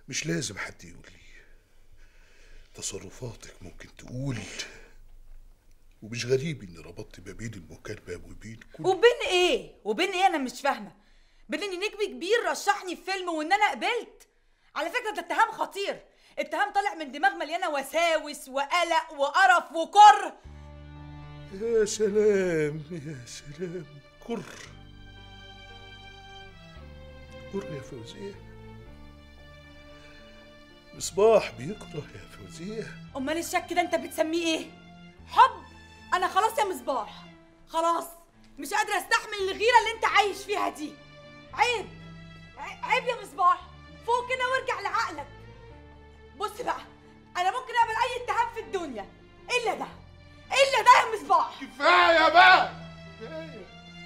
مش لازم حد يقول لي تصرفاتك ممكن تقول ومش غريب اني ربطت ما بين المكالمة وبين كل وبين ايه وبين ايه انا مش فاهمه بين ان نجم كبير رشحني في فيلم وان انا قبلت على فكره ده اتهام خطير اتهام طالع من دماغ مليانه وساوس وقلق وقرف وكره يا سلام يا سلام كر كر يا فوزية مصباح بيكره يا فوزية امال الشك ده انت بتسميه ايه حب انا خلاص يا مصباح خلاص مش قادره استحمل الغيره اللي انت عايش فيها دي عيب ع- عيب يا مصباح فوق كده وارجع لعقلك بص بقى انا ممكن اقبل اي اتهام في الدنيا الا ده الا ده يا مصباح كفاية بقى كفاية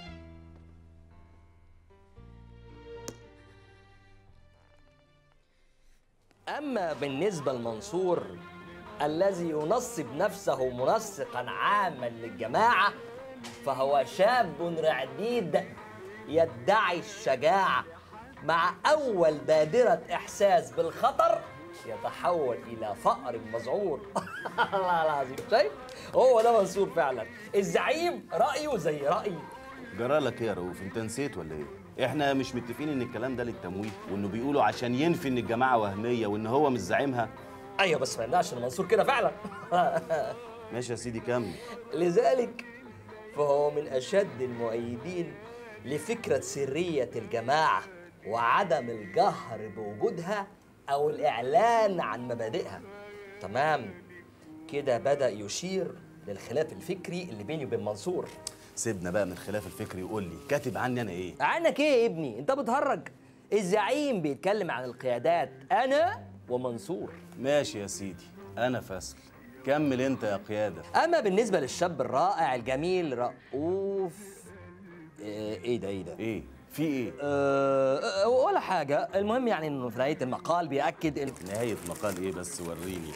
أما بالنسبة لمنصور الذي ينصب نفسه منسقا عاما للجماعة فهو شاب رعديد يدعي الشجاعة مع أول بادرة إحساس بالخطر يتحول إلى فأر مذعور الله العظيم شايف هو ده منصور فعلا الزعيم رأيه زي رأيي جرالك ايه يا رؤوف انت نسيت ولا ايه احنا مش متفقين ان الكلام ده للتمويه وانه بيقولوا عشان ينفي ان الجماعه وهميه وان هو مش زعيمها أيوة بس ما يمنعش إن منصور كده فعلا ماشي يا سيدي كمل لذلك فهو من أشد المؤيدين لفكرة سرية الجماعة وعدم الجهر بوجودها أو الإعلان عن مبادئها تمام كده بدأ يشير للخلاف الفكري اللي بيني وبين منصور سيبنا بقى من الخلاف الفكري وقول لي كاتب عني انا ايه عنك ايه يا ابني انت بتهرج الزعيم بيتكلم عن القيادات انا ومنصور ماشي يا سيدي انا فاسل كمل انت يا قياده اما بالنسبه للشاب الرائع الجميل رؤوف ايه إيه ده ايه ده ايه في ايه أه أه، ولا حاجة المهم يعني انه في نهاية المقال بيأكد ان نهايه مقال ايه بس وريني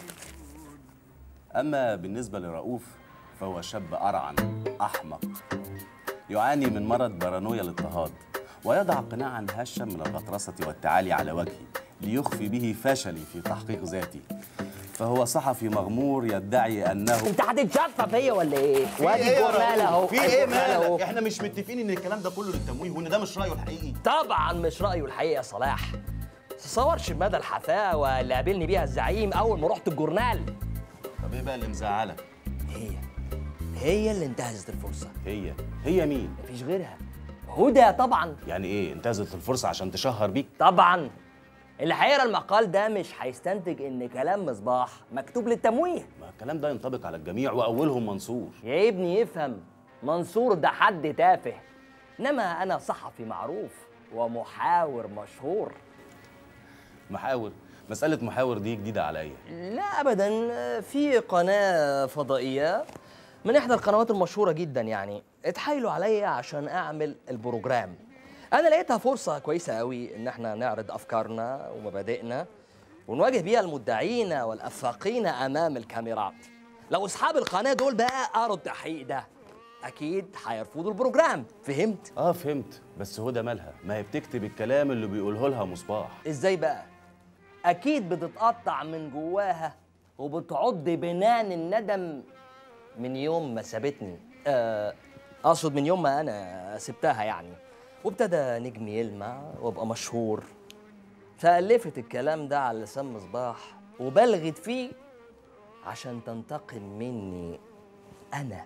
اما بالنسبه لرؤوف فهو شاب ارعن احمق يعاني من مرض بارانويا الاضطهاد ويضع قناعا هشا من الغطرسه والتعالي على وجهي ليخفي به فشلي في تحقيق ذاتي فهو صحفي مغمور يدعي انه انت هتتشفى فيا ولا ايه؟ وادي الجورنال اهو في ايه الجورنال أهو. مالك احنا مش متفقين ان الكلام ده كله للتمويه وان ده مش رايه الحقيقي طبعا مش رأيه الحقيقي يا صلاح تصورش مدى الحفاوة اللي قابلني بيها الزعيم أول ما رحت الجورنال طب ايه بقى اللي مزعلك هي هي اللي انتهزت الفرصة هي هي مين مفيش غيرها هدى طبعا يعني ايه انتهزت الفرصه عشان تشهر بيك طبعا اللي هيقرا المقال ده مش هيستنتج ان كلام مصباح مكتوب للتمويه ما الكلام ده ينطبق على الجميع واولهم منصور يا ابني يفهم منصور ده حد تافه انما انا صحفي معروف ومحاور مشهور محاور مساله محاور دي جديده عليا لا ابدا في قناه فضائيه من احدى القنوات المشهوره جدا يعني اتحايلوا عليا عشان اعمل البروجرام انا لقيتها فرصه كويسه قوي ان احنا نعرض افكارنا ومبادئنا ونواجه بيها المدعين والافاقين امام الكاميرات لو اصحاب القناه دول بقى قروا التحقيق ده اكيد هيرفضوا البروجرام فهمت اه فهمت بس هدى مالها ما هي بتكتب الكلام اللي بيقوله لها مصباح ازاي بقى اكيد بتتقطع من جواها وبتعض بنان الندم من يوم ما سابتني آه، اقصد من يوم ما انا سبتها يعني وابتدى نجمي يلمع وابقى مشهور فألفت الكلام ده على لسان مصباح وبلغت فيه عشان تنتقم مني انا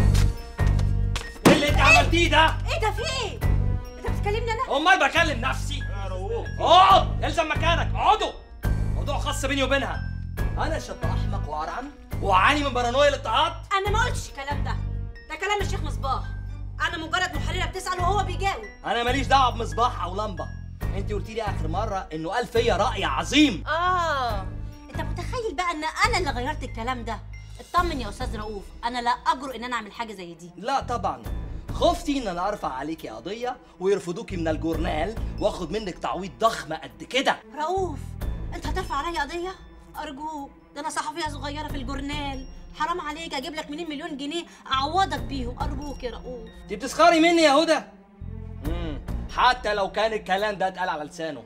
ايه اللي انت عملتيه ده؟ ايه ده في ايه انت بتكلمني انا امال بكلم نفسي اقعد الزم مكانك اقعدوا موضوع خاص بيني وبينها انا شاب احمق وارعن واعاني من بارانويا الاضطهاد انا ما قلتش الكلام ده ده كلام الشيخ مصباح انا مجرد محلله بتسال وهو بيجاوب انا ماليش دعوه بمصباح او لمبه انت قلتي لي اخر مره انه قال فيا راي عظيم اه انت متخيل بقى ان انا اللي غيرت الكلام ده اطمن يا استاذ رؤوف انا لا اجرؤ ان انا اعمل حاجه زي دي لا طبعا خفتي ان انا ارفع عليكي قضيه ويرفضوكي من الجورنال واخد منك تعويض ضخم قد كده رؤوف انت هترفع عليا قضيه ارجوك ده انا صحفيه صغيره في الجورنال حرام عليك اجيب لك منين مليون جنيه اعوضك بيهم ارجوك يا رؤوف انت بتسخري مني يا هدى امم حتى لو كان الكلام ده اتقال على لسانه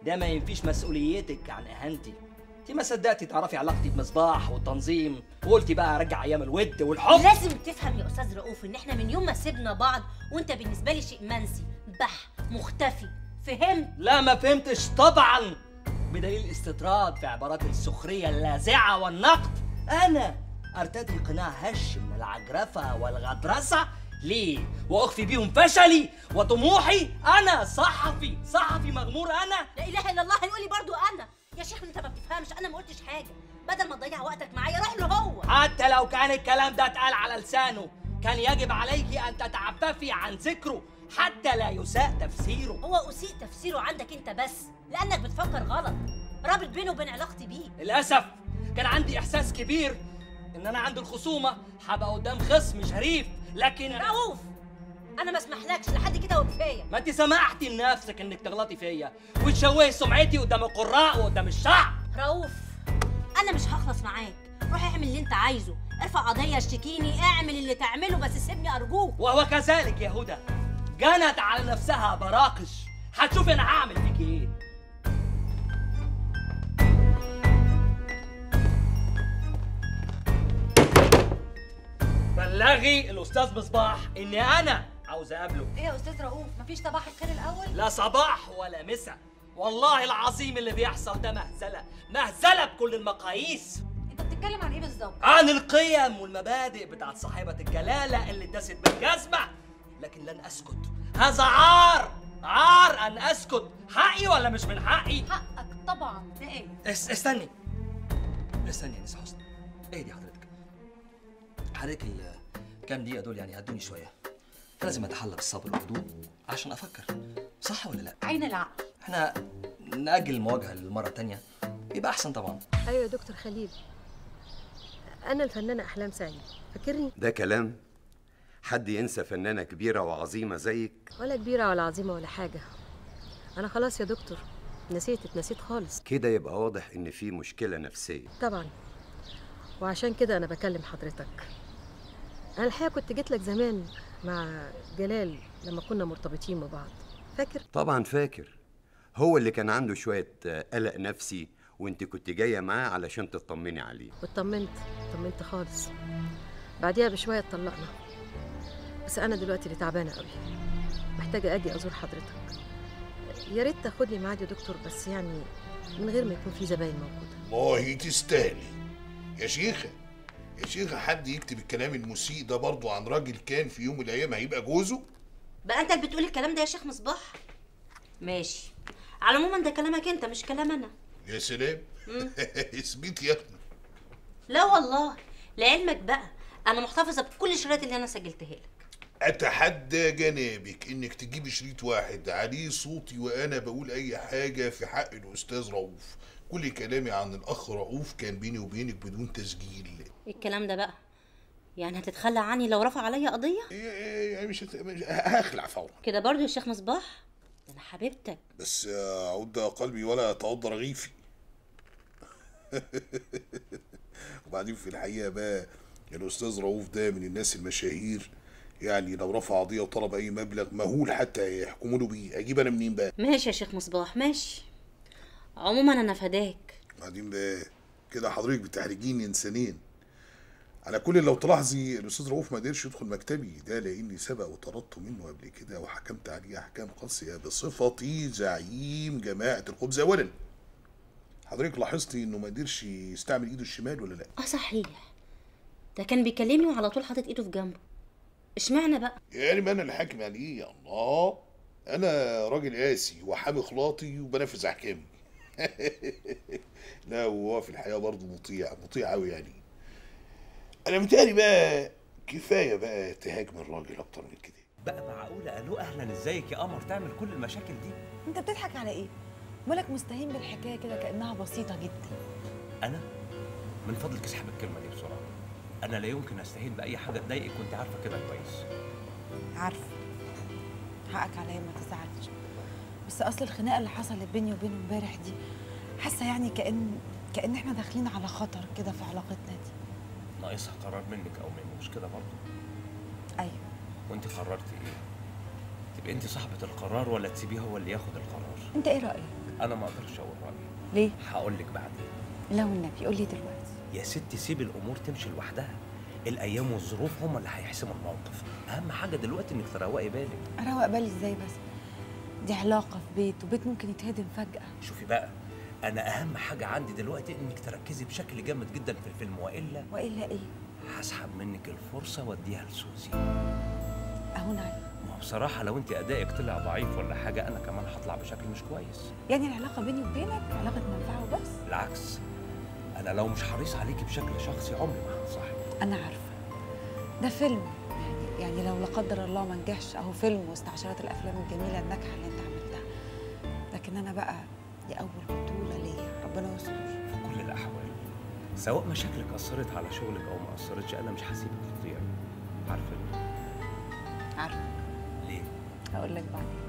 ده ما ينفيش مسؤوليتك عن اهانتي انت ما صدقتي تعرفي علاقتي بمصباح والتنظيم وقلتي بقى ارجع ايام الود والحب لازم تفهم يا استاذ رؤوف ان احنا من يوم ما سيبنا بعض وانت بالنسبه لي شيء منسي بح مختفي فهمت لا ما فهمتش طبعا بدليل استطراد في عبارات السخرية اللاذعة والنقد أنا أرتدي قناع هش من العجرفة والغطرسة ليه؟ وأخفي بيهم فشلي وطموحي أنا صحفي صحفي مغمور أنا لا اله الا الله هيقول لي برضو انا يا شيخ انت ما بتفهمش انا ما قلتش حاجه بدل ما تضيع وقتك معايا روح له هو حتى لو كان الكلام ده اتقال على لسانه كان يجب عليك أن تتعففي عن ذكره حتى لا يساء تفسيره هو اسيء تفسيره عندك انت بس لانك بتفكر غلط رابط بينه وبين علاقتي بيه للأسف كان عندي إحساس كبير إن أنا عند الخصومة هبقى قدام خصم شريف لكن رؤوف انا ما اسمحلكش لحد كده وكفايه ما انت سمحتي لنفسك انك تغلطي فيا وتشوهي سمعتي قدام القراء وقدام الشعب رؤوف انا مش هخلص معاك روح اعمل اللي انت عايزه ارفع قضيه اشتكيني اعمل اللي تعمله بس سيبني ارجوك وهو كذلك يا هدى جنت على نفسها براقش هتشوفي انا هعمل فيكي ايه بلغي الاستاذ مصباح اني انا عاوز اقابله ايه يا استاذ رؤوف مفيش صباح الخير الاول لا صباح ولا مسا والله العظيم اللي بيحصل ده مهزله مهزله بكل المقاييس انت بتتكلم عن ايه بالظبط عن القيم والمبادئ بتاعت صاحبة الجلالة اللي دست بالجزمة لكن لن أسكت هذا عار عار أن أسكت حقي ولا مش من حقي حقك طبعا ده ايه اس استني استني يا نسا حسني ايه دي حضرتك حضرتك الكام دقيقة دول يعني هدوني شوية فلازم أتحلى بالصبر والهدوء عشان أفكر صح ولا لأ؟ عين العقل احنا نأجل المواجهة للمرة التانية يبقى أحسن طبعا ايوه يا دكتور خليل انا الفنانه احلام سعيد فاكرني ده كلام حد ينسى فنانة كبيرة وعظيمة زيك ولا كبيره ولا عظيمه ولا حاجه انا خلاص يا دكتور نسيت اتنسيت خالص كده يبقى واضح إن في مشكلة نفسية طبعا وعشان كده انا بكلم حضرتك انا الحقيقه كنت جيت لك زمان مع جلال لما كنا مرتبطين ببعض فاكر طبعا فاكر هو اللي كان عنده شوية آه، قلق نفسي وانت كنت جاية معاه علشان تطمني عليه واطمنت اطمنت خالص بعديها بشويه اتطلقنا بس انا دلوقتي اللي تعبانه قوي محتاجه اجي ازور حضرتك يا ريت تاخدني معاك يا دكتور بس يعني من غير ما يكون في زباين موجوده والله تستاهلي يا شيخة يا شيخة حد يكتب الكلام المسيء ده برضه عن راجل كان في يوم من الأيام هيبقى جوزه بقى انت اللي بتقول الكلام ده يا شيخ مصباح ماشي على العموم ده كلامك انت مش كلام انا يا سلام اثبت يا ابني لا والله لعلمك بقى انا محتفظه بكل الشرايط اللي انا سجلتها لك أتحدى جنابك إنك تجيب شريط واحد عليه صوتي وأنا بقول أي حاجة في حق الأستاذ رؤوف كل كلامي عن الأخ رؤوف كان بيني وبينك بدون تسجيل ايه الكلام ده بقى يعني هتتخلى عني لو رفع عليا قضيه إيه- إيه- يعني مش, هت... مش هخلع فورا كده برضو يا شيخ مصباح ده انا حبيبتك بس عد قلبي ولا يتوضى رغيفي وبعدين في الحقيقة بقى الأستاذ رؤوف ده من الناس المشاهير يعني لو رفع قضية وطلب أي مبلغ مهول حتى يحكموا له بيه أجيب أنا منين بقى؟ ماشي يا شيخ مصباح ماشي عموما انا فداك بعدين بقى كده حضرتك بتحرجيني إنسانين على كل لو تلاحظي الأستاذ رؤوف ما قدرش يدخل مكتبي ده لأني سبق وطردته منه قبل كده وحكمت عليه أحكام قاسية بصفتي زعيم جماعة الخبز أولا حضرتك لاحظتي إنه ما قدرش يستعمل إيده الشمال ولا لأ؟ اه صحيح ده كان بيكلمني وعلى طول حاطط ايده في جنبه اشمعنى بقى يعني ما انا اللي حاكم عليه يا الله انا راجل قاسي وحامي خلاطي وبنفذ احكامي لا وهو في الحقيقه برضه مطيع مطيع قوي يعني انا متهيألي بقى كفايه بقى تهاجم الراجل اكتر من كده بقى معقولة الو اهلا ازيك يا قمر تعمل كل المشاكل دي انت بتضحك على ايه مالك مستهين بالحكايه كده كانها بسيطه جدا انا من فضلك اسحب الكلمة دي بسرعة انا لا يمكن استهين باي حاجة تضايقك وانت عارفة كده كويس عارفه حقك عليا ما تزعلش بس اصل الخناقه اللي حصلت بيني وبينه امبارح دي حاسه يعني كان كان احنا داخلين على خطر كده في علاقتنا دي ناقصها قرار منك او منه مش كده برضه ايوه وانت قررتي ايه تبقى انت صاحبة القرار ولا تسيبيه هو اللي ياخد القرار انت ايه رايك انا ما اقدرش اقول رايي ليه هقول لك بعدين لا والنبي قولي دلوقتي يا ستي سيب الامور تمشي لوحدها الايام والظروف هم اللي هيحسموا الموقف اهم حاجه دلوقتي انك تروقي بالك اروق بالي ازاي بس دي علاقه في بيت وبيت ممكن يتهدم فجاه شوفي بقى انا اهم حاجه عندي دلوقتي انك تركزي بشكل جامد جدا في الفيلم والا والا ايه هسحب منك الفرصه واديها لسوزي اهون عليك ما هو بصراحه لو انت ادائك طلع ضعيف ولا حاجه انا كمان هطلع بشكل مش كويس يعني العلاقه بيني وبينك علاقه منفعه وبس بالعكس انا لو مش حريص عليكي بشكل شخصي عمري ما هنصاحبك انا عارفه ده فيلم يعني يعني لو لا قدر الله ما نجحش اهو فيلم وسط عشرات الافلام الجميله الناجحه اللي انت عملتها لكن انا بقى دي اول بطوله ليا ربنا يستر في كل الاحوال سواء مشاكلك اثرت على شغلك او ما اثرتش انا مش هسيبك تضيعي عارفه ليه؟ عارفه ليه؟ هقول لك بعدين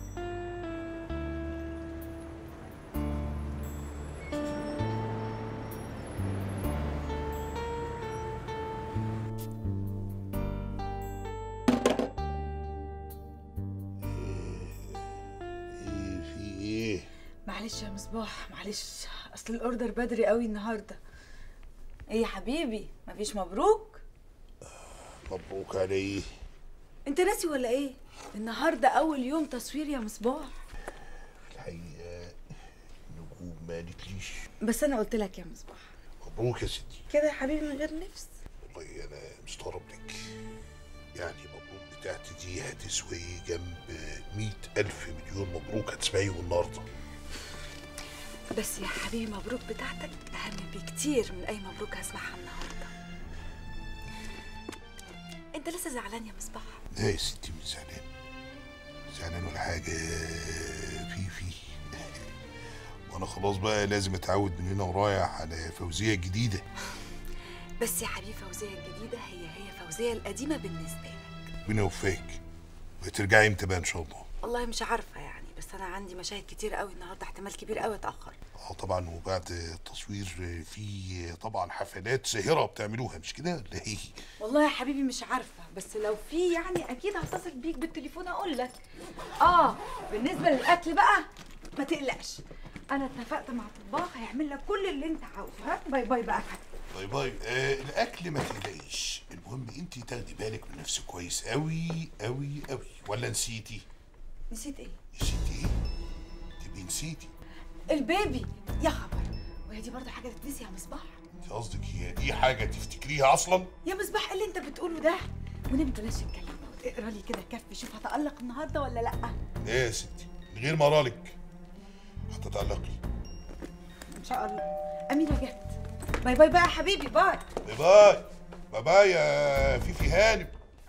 ايه في ايه معلش يا مصباح معلش اصل الاوردر بدري قوي النهارده ايه يا حبيبي مفيش مبروك مبروك عليه انت ناسي ولا ايه النهارده اول يوم تصوير يا مصباح الحقيقه نجوم ما قالتليش بس انا قلت لك يا مصباح مبروك يا ستي كده يا حبيبي من غير نفس والله انا مستغرب لك يعني مبروك بتاعتي دي هتسوي جنب مئة ألف مليون مبروك هتسمعيهم النهارده بس يا حبيبي مبروك بتاعتك اهم بكتير من اي مبروك هسمعها النهارده انت لسه زعلان يا مصباح لا يا ستي مش زعلان زعلان ولا حاجة في في وأنا خلاص بقى لازم أتعود من هنا ورايح على فوزية جديدة بس يا حبيبي فوزيه الجديده هي هي فوزيه القديمه بالنسبه لك ربنا يوفقك وترجعي امتى بقى إن شاء الله والله مش عارفه يعني بس انا عندي مشاهد كتير قوي النهارده احتمال كبير قوي اتاخر اه طبعا وبعد التصوير في طبعا حفلات ساهرة بتعملوها مش كده ولا ايه؟ والله يا حبيبي مش عارفه بس لو في يعني اكيد هتصل بيك بالتليفون اقول لك اه بالنسبه للاكل بقى ما تقلقش انا اتفقت مع طباخ هيعمل لك كل اللي انت عاوزه ها باي باي بقى باي باي آه الأكل ما تقلقيش المهم أنت تاخدي بالك من نفسك كويس أوي أوي أوي ولا نسيتي؟ نسيت ايه نسيتي إيه؟ تبقي نسيتي البيبي يا خبر وهي دي برضه حاجه تتنسي يا مصباح انت قصدك هي دي حاجة تفتكريها أصلا؟ يا مصباح إيه اللي انت بتقوله ده ونبي بلاش الكلام اقرا لي كده كف شوف هتألق النهارده ولا لا لا يا ستي من غير ما أرالك هتتعلقي ان شاء الله اميره جت باي باي بقى يا حبيبي باي باي باي باي باي يا فيفي هانم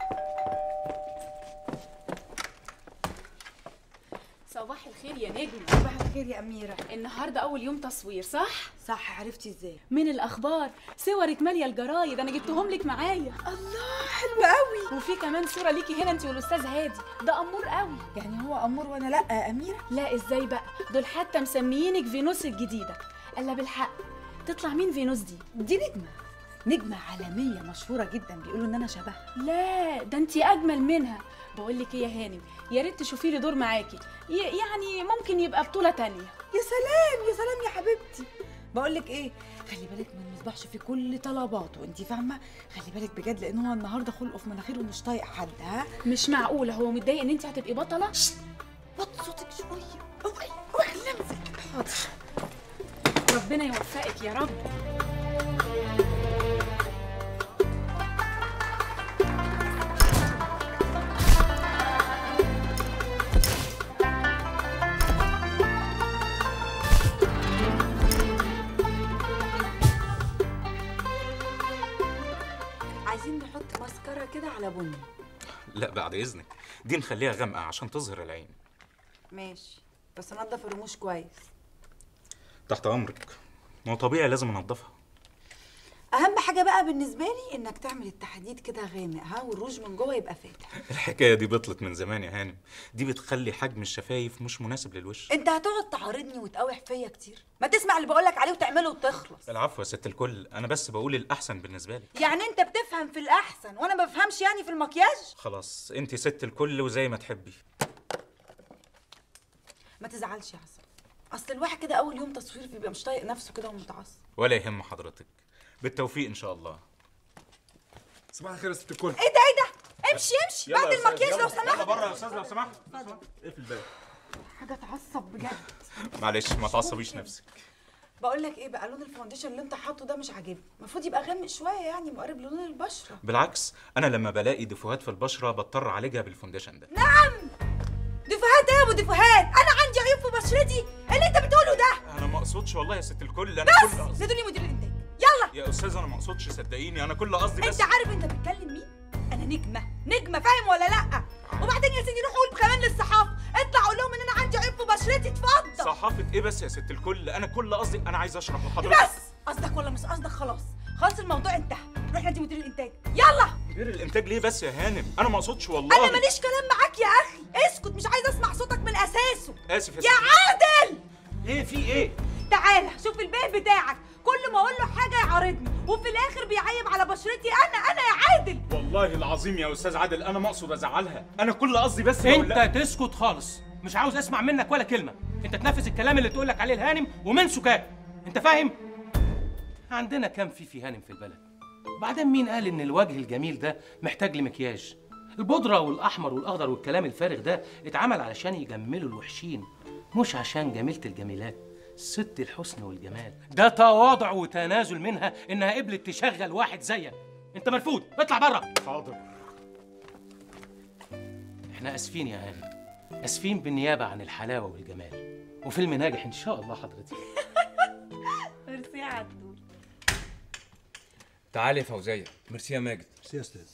صباح الخير يا نجم صباح الخير يا اميره النهارده اول يوم تصوير صح صح عرفتي ازاي من الاخبار صورك ماليه الجرايد انا جبتهم لك معايا الله حلو قوي وفي كمان صوره ليكي هنا انت والاستاذ هادي ده امور قوي يعني هو امور وانا لا يا اميره لا ازاي بقى دول حتى مسميينك فينوس الجديده الا بالحق تطلع مين فينوس دي دي نجمه نجمه عالميه مشهوره جدا بيقولوا ان انا شبهها لا ده انت اجمل منها بقول لك ايه يا هانم يا ريت تشوفي لي دور معاكي ي- يعني ممكن يبقى بطوله تانية يا سلام يا سلام يا حبيبتي بقول لك ايه خلي بالك من مصباح شوفي كل طلباته انت فاهمه خلي بالك بجد لان هو النهارده خلقه في مناخيره ومش طايق حد ها مش معقوله هو متضايق ان انت هتبقي بطله وطي صوتك شويه اوعي اوعي لمسك حاضر ربنا يوفقك يا رب عايزين نحط ماسكارا كده على بني لا بعد اذنك دي نخليها غامقه عشان تظهر العين ماشي بس نضف الرموش كويس تحت امرك ما هو طبيعي لازم انضفها اهم حاجه بقى بالنسبه لي انك تعمل التحديد كده غامق ها والروج من جوه يبقى فاتح الحكايه دي بطلت من زمان يا هانم دي بتخلي حجم الشفايف مش مناسب للوش انت هتقعد تعارضني وتقاوح فيا كتير ما تسمع اللي بقولك عليه وتعمله وتخلص العفو يا ست الكل انا بس بقول الاحسن بالنسبه لي يعني انت بتفهم في الاحسن وانا ما بفهمش يعني في المكياج خلاص انت ست الكل وزي ما تحبي ما تزعلش يا عصام اصل الواحد كده اول يوم تصوير بيبقى مش طايق نفسه كده ومتعصب ولا يهم حضرتك بالتوفيق ان شاء الله صباح الخير يا ست الكل ايه ده ايه ده امشي امشي يلا بعد يا أستاذ، المكياج يلا. لو سمحت يلا بره يا استاذ لو سمحت اقفل الباب حاجه تعصب بجد معلش ما تعصبيش نفسك بقول لك ايه بقى لون الفاونديشن اللي انت حاطه ده مش عاجبني المفروض يبقى غامق شويه يعني مقرب للون البشره بالعكس انا لما بلاقي ديفوهات في البشره بضطر اعالجها بالفونديشن ده نعم دفوهات ايه يا ابو دفوهات انا عندي عيوب في بشرتي اللي انت بتقوله ده انا ما اقصدش والله يا ست الكل انا بس كل قصدي نادوني مدير الانتاج يلا يا استاذ انا ما اقصدش صدقيني انا كل قصدي بس انت عارف انت بتكلم مين انا نجمه نجمه فاهم ولا لا وبعدين يا سيدي روح قول كمان للصحافه اطلع قول لهم ان انا عندي عيب في بشرتي اتفضل صحافه ايه بس يا ست الكل انا كل قصدي انا عايز اشرح لحضرتك بس قصدك ولا مش قصدك خلاص خلاص الموضوع انتهى روح نادي مدير الانتاج يلا مدير الانتاج ليه بس يا هانم انا ما اقصدش والله انا ماليش كلام معاك يا اخي اسكت مش عايز اسمع صوتك من اساسه اسف يا ست عادل ايه في ايه تعالى شوف البيه بتاعك كل ما اقول له حاجه يعارضني وفي الاخر بيعيب على بشرتي انا انا يا عادل والله العظيم يا استاذ عادل انا ما اقصد ازعلها انا كل قصدي بس بقول لها- انت تسكت خالص مش عاوز اسمع منك ولا كلمه انت تنفذ الكلام اللي تقول لك عليه الهانم ومن سكات انت فاهم عندنا كام في في هانم في البلد وبعدين مين قال ان الوجه الجميل ده محتاج لمكياج البودره والاحمر والاخضر والكلام الفارغ ده اتعمل علشان يجملوا الوحشين مش عشان جميله الجميلات ست الحسن والجمال ده تواضع وتنازل منها انها قبلت تشغل واحد زيك انت مرفوض اطلع بره حاضر احنا اسفين يا هاني اسفين بالنيابه عن الحلاوه والجمال وفيلم ناجح ان شاء الله حضرتك ميرسي يا عدول تعالي يا فوزيه ميرسي يا ماجد ميرسي يا استاذ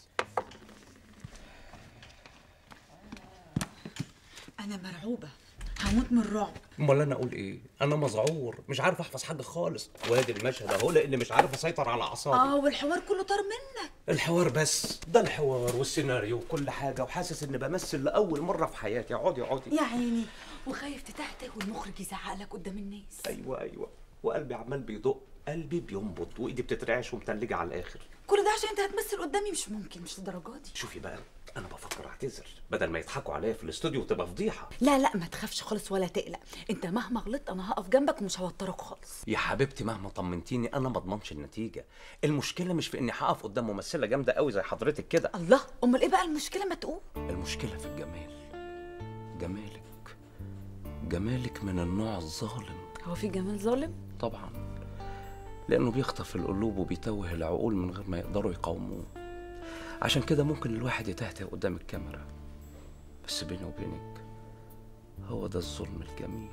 انا مرعوبه هموت من الرعب امال انا اقول ايه انا مذعور مش عارف احفظ حاجه خالص وادي المشهد اهو لان مش عارف اسيطر على اعصابي اه والحوار كله طار منك الحوار بس ده الحوار والسيناريو وكل حاجه وحاسس اني بمثل لاول مره في حياتي اقعدي اقعدي يا عيني وخايف تتهته والمخرج يزعق لك قدام الناس ايوه ايوه وقلبي عمال بيدق قلبي بينبض وايدي بتترعش ومتلجه على الاخر كل ده عشان انت هتمثل قدامي مش ممكن مش للدرجه دي شوفي بقى انا بفكر اعتذر بدل ما يضحكوا عليا في الاستوديو وتبقى فضيحه لا لا ما تخافش خالص ولا تقلق انت مهما غلطت انا هقف جنبك ومش هوترك خالص يا حبيبتي مهما طمنتيني انا ما اضمنش النتيجه المشكله مش في اني هقف قدام ممثله جامده قوي زي حضرتك كده الله امال ايه بقى المشكله ما تقول المشكله في الجمال جمالك جمالك من النوع الظالم هو في جمال ظالم طبعا لانه بيخطف القلوب وبيتوه العقول من غير ما يقدروا يقاوموه عشان كده ممكن الواحد يتهته قدام الكاميرا بس بيني وبينك هو ده الظلم الجميل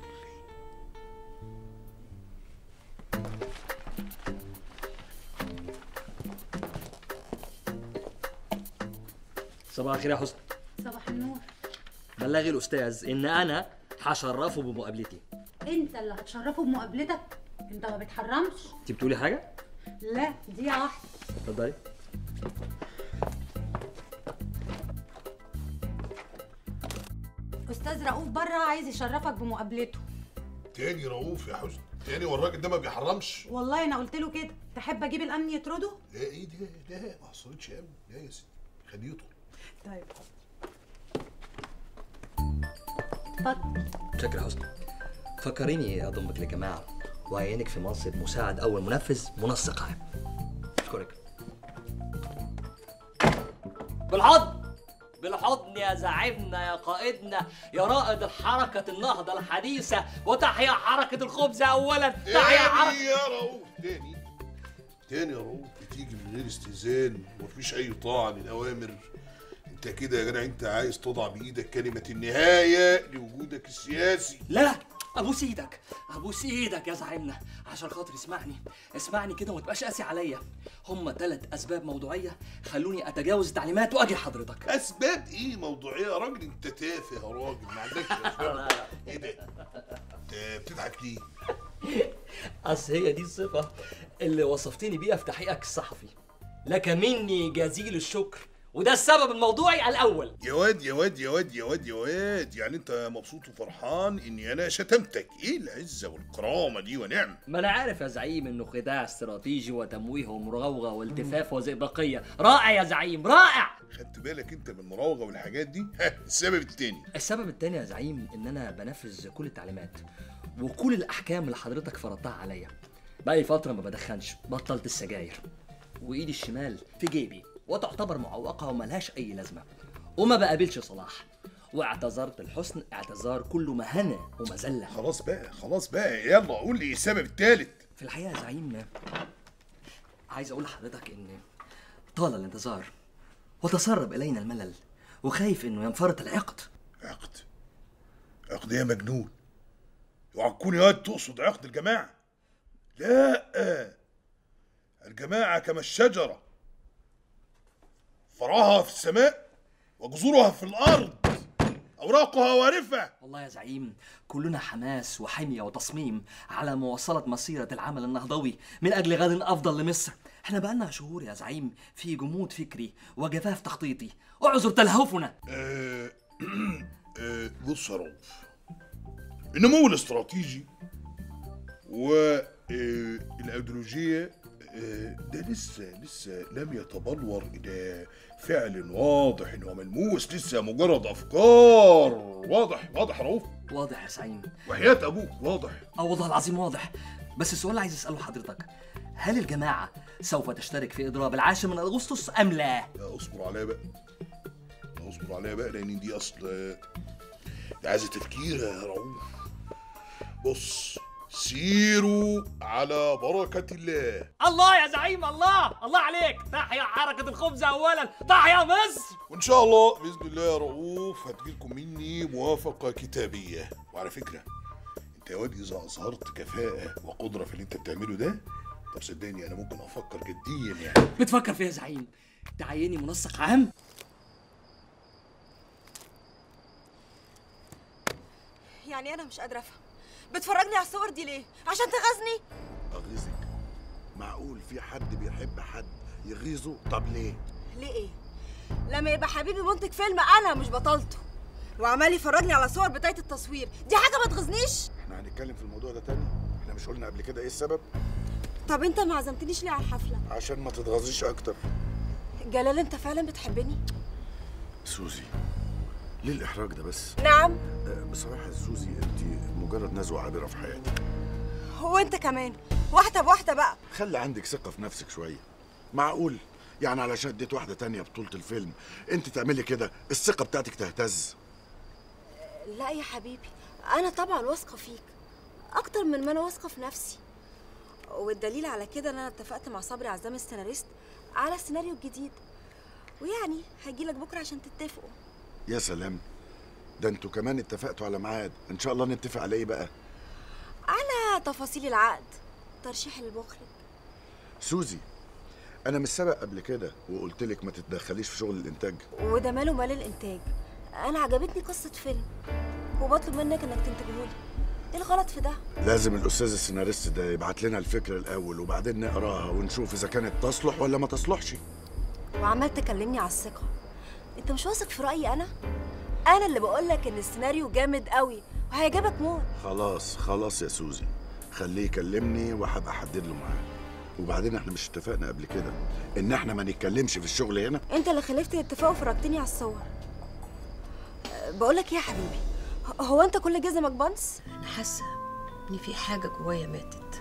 صباح الخير يا حسن صباح النور بلغي الاستاذ ان انا هشرفه بمقابلتي انت اللي هتشرفه بمقابلتك انت ما بتحرمش انت بتقولي حاجه لا دي واحده اتفضلي استاذ رؤوف بره عايز يشرفك بمقابلته تاني رؤوف يا حسن تاني والراجل ده ما بيحرمش والله انا قلت له كده تحب اجيب الامن يطرده لا ايه ده لا ما حصلتش قوي لا يا ستي خليه يدخل طيب اتفضل شكرا يا حسن فكريني اضمك لجماعه وعينك في منصب مساعد اول منفذ منسق عام اشكرك بالحضن بالحضن يا زعيمنا يا قائدنا يا رائد الحركة النهضة الحديثة وتحيا حركة الخبز أولا تحيا تاني حركة يا رؤوف تاني تاني يا رؤوف بتيجي من غير استئذان ومفيش اي طاعه للاوامر انت كده يا جدع انت عايز تضع بايدك كلمه النهايه لوجودك السياسي لا ابوس ايدك ابوس ايدك يا زعيمنا عشان خاطر اسمعني اسمعني كده وما تبقاش قاسي عليا هم ثلاث اسباب موضوعيه خلوني اتجاوز التعليمات واجي حضرتك اسباب ايه موضوعيه يا راجل انت تافه يا راجل ما عندكش اسباب ايه ده انت بتضحك ليه اصل هي دي الصفه اللي وصفتني بيها في تحقيقك الصحفي لك مني جزيل الشكر وده السبب الموضوعي الاول يا واد يا واد يا واد يا واد يا واد يعني انت مبسوط وفرحان اني انا شتمتك ايه العزه والكرامه دي ونعم ما انا عارف يا زعيم انه خداع استراتيجي وتمويه ومراوغه والتفاف وزئبقيه رائع يا زعيم رائع خدت بالك انت من المراوغه والحاجات دي ها السبب التاني السبب التاني يا زعيم ان انا بنفذ كل التعليمات وكل الاحكام اللي حضرتك فرضتها عليا بقالي فتره ما بدخنش بطلت السجاير وايدي الشمال في جيبي وتعتبر معوقه وملهاش اي لازمه وما بقابلش صلاح واعتذرت الحسن اعتذار كله مهنه ومذله خلاص بقى خلاص بقى يلا قول لي ايه السبب التالت في الحقيقه يا زعيم عايز اقول لحضرتك ان طال الانتظار وتسرب الينا الملل وخايف انه ينفرط العقد عقد عقد يا مجنون اوعى تكون يا واد تقصد عقد الجماعه لا الجماعه كما الشجره فرعها في السماء وجذورها في الارض اوراقها وارفه والله يا زعيم كلنا حماس وحمية وتصميم على مواصلة مسيرة العمل النهضوي من أجل غد أفضل لمصر احنا بقالنا شهور يا زعيم في جمود فكري وجفاف تخطيطي اعذر تلهفنا آه، آه، بص يا رؤوف النمو الاستراتيجي والايديولوجيه ده لسه لسه لم يتبلور الى فعل واضح وملموس لسه مجرد افكار واضح واضح يا رؤوف واضح يا زعيم وحياة ابوك واضح اه والله العظيم واضح بس السؤال اللي عايز اساله حضرتك هل الجماعة سوف تشترك في إضراب العاشر من أغسطس أم لا؟ لا اصبر عليا بقى لا اصبر عليا بقى لان دي اصل دي عايزه تفكير يا رؤوف بص سيروا على بركة الله الله يا زعيم الله الله عليك تحيا حركة الخبز أولا تحيا مصر وإن شاء الله بإذن الله يا رؤوف هتجيلكم مني موافقة كتابية وعلى فكرة أنت يا واد إذا أظهرت كفاءة وقدرة في اللي أنت بتعمله ده طب صدقني أنا ممكن أفكر جديا يعني بتفكر فيها يا زعيم تعيني منسق عام يعني انا مش قادره افهم بتفرجني على الصور دي ليه عشان تغزني أغيظك معقول في حد بيحب حد يغيظه طب ليه ليه ايه لما يبقى حبيبي منتج فيلم انا مش بطلته وعمال يفرجني على صور بدايه التصوير دي حاجه ما تغزنيش احنا هنتكلم في الموضوع ده تاني احنا مش قلنا قبل كده ايه السبب طب انت ما عزمتنيش ليه على الحفله عشان ما تتغاظيش اكتر جلال انت فعلا بتحبني سوزي ليه الاحراج ده بس نعم آه، بصراحه يا سوزي انت مجرد نزوه عابره في حياتك هو انت كمان واحده بواحده بقى خلي عندك ثقه في نفسك شويه معقول يعني علشان اديت واحده تانية بطوله الفيلم انت تعملي كده الثقه بتاعتك تهتز لا يا حبيبي انا طبعا واثقه فيك اكتر من ما انا واثقه في نفسي والدليل على كده ان انا اتفقت مع صبري عزام السيناريست على السيناريو الجديد ويعني هيجيلك بكره عشان تتفقوا يا سلام ده انتوا كمان اتفقتوا على ميعاد ان شاء الله نتفق على ايه بقى على تفاصيل العقد ترشيح المخرج سوزي انا مش سبق قبل كده وقلت لك ما تتدخليش في شغل الانتاج وده ماله مال الانتاج انا عجبتني قصه فيلم وبطلب منك انك تنتجهولي ايه الغلط في ده لازم الاستاذ السيناريست ده يبعت لنا الفكره الاول وبعدين نقراها ونشوف اذا كانت تصلح ولا ما تصلحش وعمال تكلمني على الثقه انت مش واثق في رايي انا انا اللي بقول لك ان السيناريو جامد قوي وهيعجبك موت خلاص خلاص يا سوزي خليه يكلمني وهبقى احدد له معاه وبعدين احنا مش اتفقنا قبل كده ان احنا ما نتكلمش في الشغل هنا انت اللي خلفت الاتفاق وفرجتني على الصور بقول لك ايه يا حبيبي ه- هو انت كل جزمك بنص أنا حاسة إن في حاجة جوايا ماتت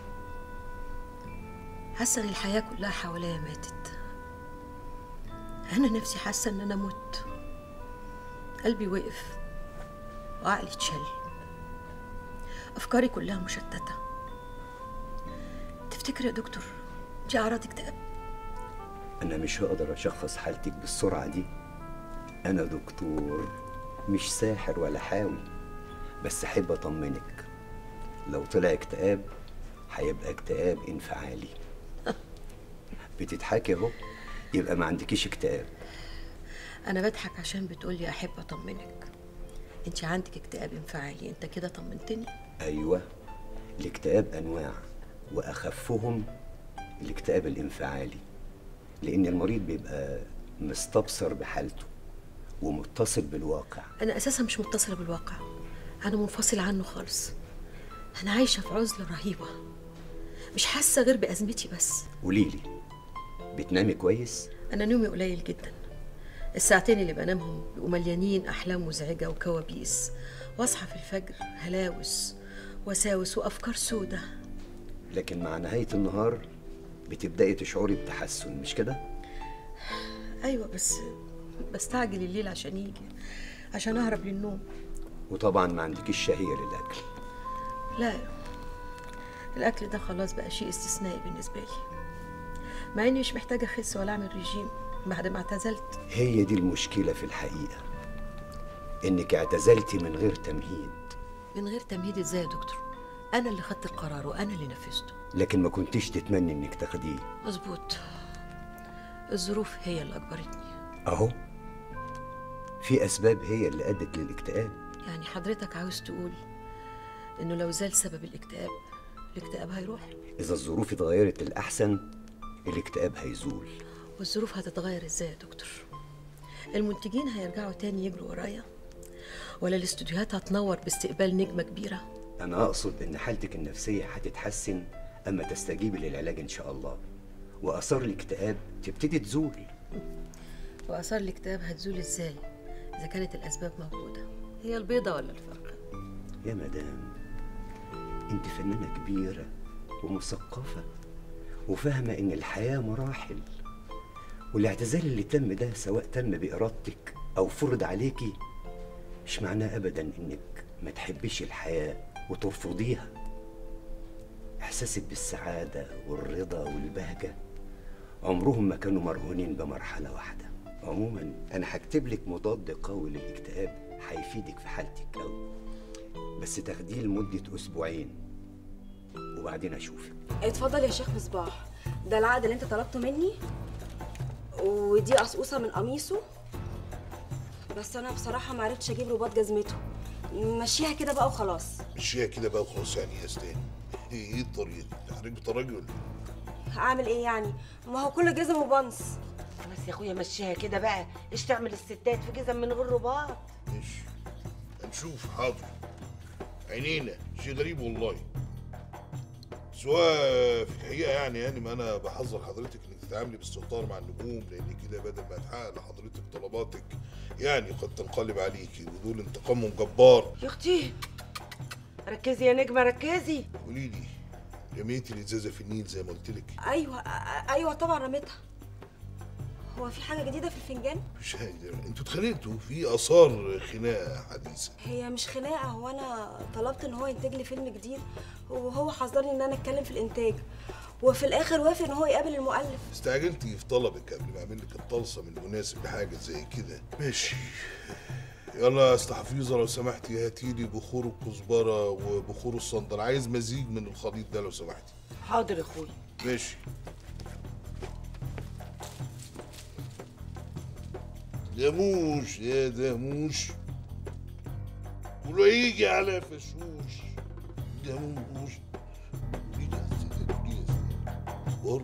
حاسة إن الحياة كلها حواليا ماتت أنا نفسي حاسة إن أنا مت قلبي وقف وعقلي اتشل أفكاري كلها مشتتة تفتكر يا دكتور دي أعراض اكتئاب أنا مش هقدر أشخص حالتك بالسرعة دي أنا دكتور مش ساحر ولا حاوي بس أحب أطمنك لو طلع اكتئاب هيبقى اكتئاب انفعالي بتضحكي أهو يبقى ما عندكيش اكتئاب أنا بضحك عشان بتقولي أحب أطمنك أنت عندك اكتئاب انفعالي أنت كده طمنتني أيوة الاكتئاب أنواع وأخفهم الاكتئاب الانفعالي لأن المريض بيبقى مستبصر بحالته ومتصل بالواقع أنا أساسا مش متصلة بالواقع أنا منفصلة عنه خالص أنا عايشة في عزلة رهيبة مش حاسة غير بأزمتي بس قوليلي بتنامي كويس أنا نومي قليل جدا الساعتين اللي بنامهم بيبقوا مليانين أحلام مزعجة وكوابيس وأصحى في الفجر هلاوس وساوس وأفكار سودة لكن مع نهاية النهار بتبدأي تشعري بتحسن مش كده؟ أيوة بس بستعجل الليل عشان يجي عشان أهرب للنوم وطبعا ما عندكيش شهية للأكل لا الأكل ده خلاص بقى شيء استثنائي بالنسبة لي مع إني مش محتاجة أخس ولا أعمل ريجيم بعد ما اعتزلت هي دي المشكلة في الحقيقة إنك اعتزلتي من غير تمهيد من غير تمهيد إزاي يا دكتور أنا اللي خدت القرار وأنا اللي نفذته لكن ما كنتيش تتمني إنك تاخديه مظبوط الظروف هي اللي أجبرتني أهو في أسباب هي اللي أدت للاكتئاب يعني حضرتك عاوز تقول إنه لو زال سبب الاكتئاب الاكتئاب هيروح إذا الظروف اتغيرت للأحسن الاكتئاب هيزول والظروف هتتغير ازاي يا دكتور المنتجين هيرجعوا تاني يجروا ورايا ولا الاستوديوهات هتنور باستقبال نجمة كبيرة أنا أقصد إن حالتك النفسية هتتحسن أما تستجيبي للعلاج إن شاء الله وآثار الاكتئاب تبتدي تزول وآثار الاكتئاب هتزول ازاي إذا كانت الأسباب موجودة هي البيضة ولا الفرخة يا مدام أنت فنانة كبيرة ومثقفة وفاهمة إن الحياة مراحل والاعتزال اللي تم ده سواء تم بإرادتك أو فرض عليكي مش معناه أبدا إنك ما تحبيش الحياة وترفضيها إحساسك بالسعادة والرضا والبهجة عمرهم ما كانوا مرهونين بمرحلة واحدة عموما أنا هكتب لك مضاد قوي للاكتئاب هيفيدك في حالتك أوي بس تاخديه لمدة أسبوعين وبعدين أشوفك اتفضل يا شيخ مصباح ده العقد اللي انت طلبته مني ودي قصقوصه من قميصه بس انا بصراحه ما عرفتش اجيب رباط جزمته مشيها كده بقى وخلاص مشيها كده بقى وخلاص يعني يا استاذ ايه ايه الطريقه دي؟ حضرتك بتراجل هعمل ايه يعني ما هو كل جزم وبنص بس يا اخويا مشيها كده بقى ايش تعمل الستات في جزم من غير رباط ماشي هنشوف حاضر عينينا شيء غريب والله سواء في الحقيقه يعني يعني ما انا بحذر حضرتك انك تتعاملي باستهتار مع النجوم لان كده بدل ما تحقق لحضرتك طلباتك يعني قد تنقلب عليكي ودول انتقامهم جبار يا اختي ركزي يا نجمه ركزي قولي لي رميتي الازازه في النيل زي ما قلت لك ايوه أ- ايوه طبعا رميتها هو في حاجه جديده في الفنجان مش هقدر انتوا اتخانقتوا في اثار خناقه حديثه هي مش خناقه هو انا طلبت ان هو ينتج لي فيلم جديد وهو حذرني ان انا اتكلم في الانتاج وفي الاخر وافق ان هو يقابل المؤلف استعجلتي في طلبك قبل ما اعمل لك الطلسم المناسب لحاجه زي كده ماشي يلا يا اسطى حفيظه لو سمحتي هاتي لي بخور الكزبره وبخور الصندل عايز مزيج من الخليط ده لو سمحتي حاضر يا اخويا ماشي دموش يا دموش كله يجي على فشوش دموش قولي لي يا سيدي، قولي لي يا سيدي، اخبار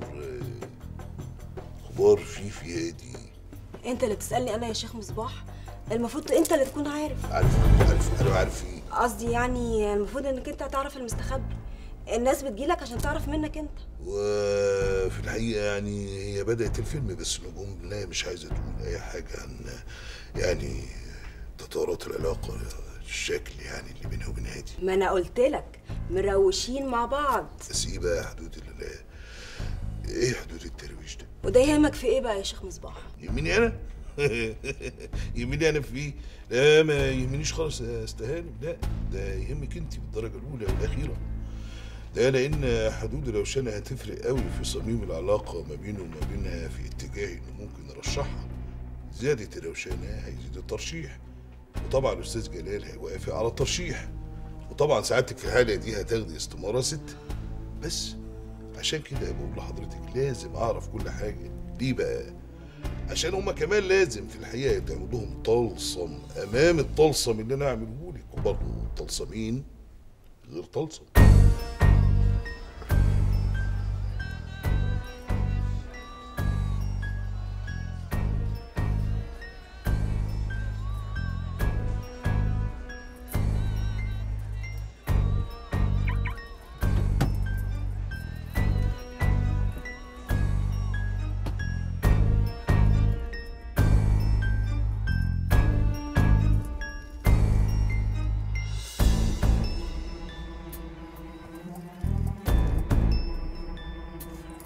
اخبار فيفي هادي انت اللي بتسالني انا يا شيخ مصباح المفروض انت اللي تكون عارف عارف عارف انا عارف ايه قصدي يعني المفروض انك انت هتعرف المستخبي الناس بتجيلك عشان تعرف منك انت وفي الحقيقة يعني هي بدأت الفيلم بس نجوم لا مش عايزة تقول أي حاجة عن يعني تطورات العلاقة الشكل يعني اللي بينها وبين هادي ما انا قلت لك مروشين مع بعض بس ايه بقى حدود ال ايه حدود الترويج ده؟ وده يهمك في ايه بقى يا شيخ مصباح يهمني انا؟ يهمني انا في ايه؟ لا ما يهمنيش خالص يا استهانم لا ده يهمك انت بالدرجة الأولى والأخيرة ده لأن حدود الروشنة هتفرق قوي في صميم العلاقة ما بينه وما بينها في اتجاه إنه ممكن يرشحها زيادة الروشنة هيزيد الترشيح وطبعا الأستاذ جلال هيوافق على الترشيح وطبعا سعادتك في الحالة دي هتاخدي استمارة ست بس عشان كده بقول لحضرتك لازم أعرف كل حاجة ليه بقى؟ عشان هما كمان لازم في الحقيقة يتعمل لهم طلسم أمام الطلسم اللي أنا أعمله لك وبرضه طلسمين غير طلسم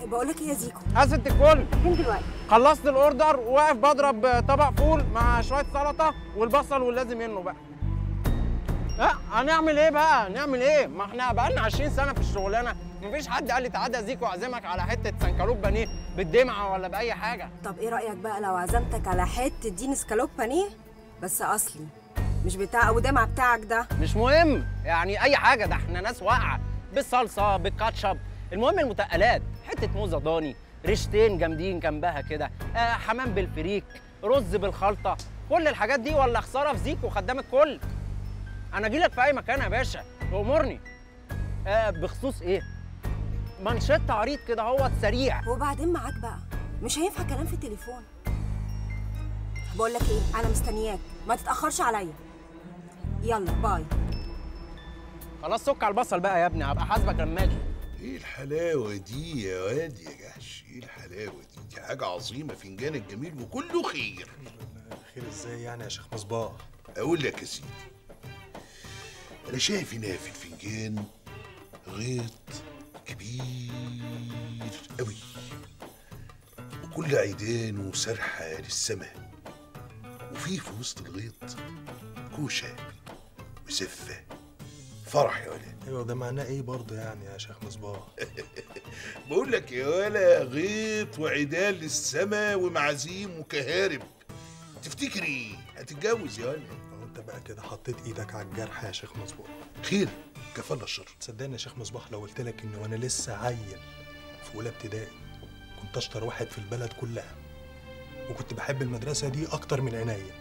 بقول لك ايه يا زيكو يا ست الكل فين دلوقتي خلصت الاوردر وواقف بضرب طبق فول مع شويه سلطه والبصل واللازم منه بقى لا هنعمل ايه بقى نعمل ايه ما احنا بقالنا 20 سنه في الشغلانه مفيش حد قال لي تعدى زيكو اعزمك على حته سنكالوب بانيه بالدمعه ولا باي حاجه طب ايه رايك بقى لو عزمتك على حته دين سكالوب بانيه بس اصلي مش بتاع ابو دمعه بتاعك ده مش مهم يعني اي حاجه ده احنا ناس واقعه بالصلصه بالكاتشب المهم المتقلات حته موزه ضاني ريشتين جامدين جنبها كده آه حمام بالفريك رز بالخلطه كل الحاجات دي ولا خساره في زيكو خدام الكل انا اجي لك في اي مكان يا باشا امرني آه بخصوص ايه منشط عريض كده هو سريع وبعدين معاك بقى مش هينفع كلام في التليفون بقول لك ايه انا مستنياك ما تتاخرش عليا يلا باي خلاص سك على البصل بقى يا ابني هبقى حاسبك لما اجي ايه الحلاوه دي يا واد يا جحش ايه الحلاوه دي دي حاجه عظيمه فنجانك جميل وكله خير خير ازاي يعني يا شيخ مصباح اقول لك يا سيدي انا شايف هنا في الفنجان غيط كبير قوي وكل عيدان وسرحه للسماء وفي في وسط الغيط كوشه وزفه فرح يا ولد ايوه ده معناه ايه برضه يعني يا شيخ مصباح بقول لك يا ولا غيط وعيدان للسما ومعازيم وكهارب تفتكري هتتجوز يا ولا انت بقى كده حطيت ايدك على الجرح يا شيخ مصباح خير كفانا الشر صدقني يا شيخ مصباح لو قلت لك ان وانا لسه عيل في اولى ابتدائي كنت اشطر واحد في البلد كلها وكنت بحب المدرسه دي اكتر من عينيا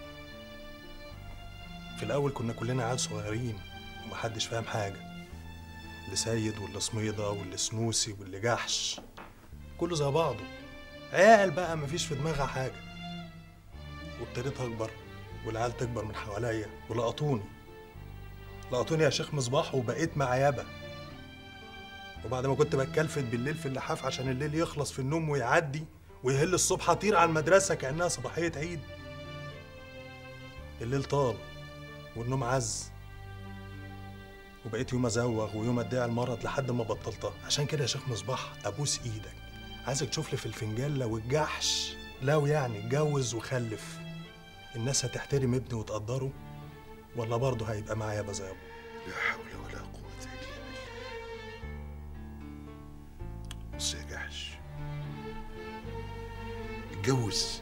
في الاول كنا كلنا عيال صغيرين ومحدش فاهم حاجه اللي سيد واللي سميضه واللي سنوسي واللي جحش كله زي بعضه عيال بقى مفيش في دماغها حاجه وابتديت اكبر والعيال تكبر من حواليا ولقطوني لقطوني يا شيخ مصباح وبقيت معيبه وبعد ما كنت بتكلفت بالليل في اللحاف عشان الليل يخلص في النوم ويعدي ويهل الصبح اطير على المدرسه كانها صباحيه عيد الليل طال والنوم عز وبقيت يوم ازوغ ويوم ادعي المرض لحد ما بطلتها عشان كده يا شيخ مصباح ابوس ايدك عايزك تشوف لي في الفنجان لو الجحش لو يعني اتجوز وخلف الناس هتحترم ابني وتقدره ولا برضه هيبقى معايا زي ابوه لا حول ولا قوة إلا بالله بص يا جحش اتجوز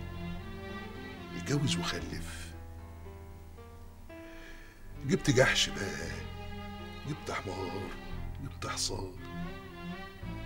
اتجوز وخلف جبت جحش بقى جبت حمار جبت حصان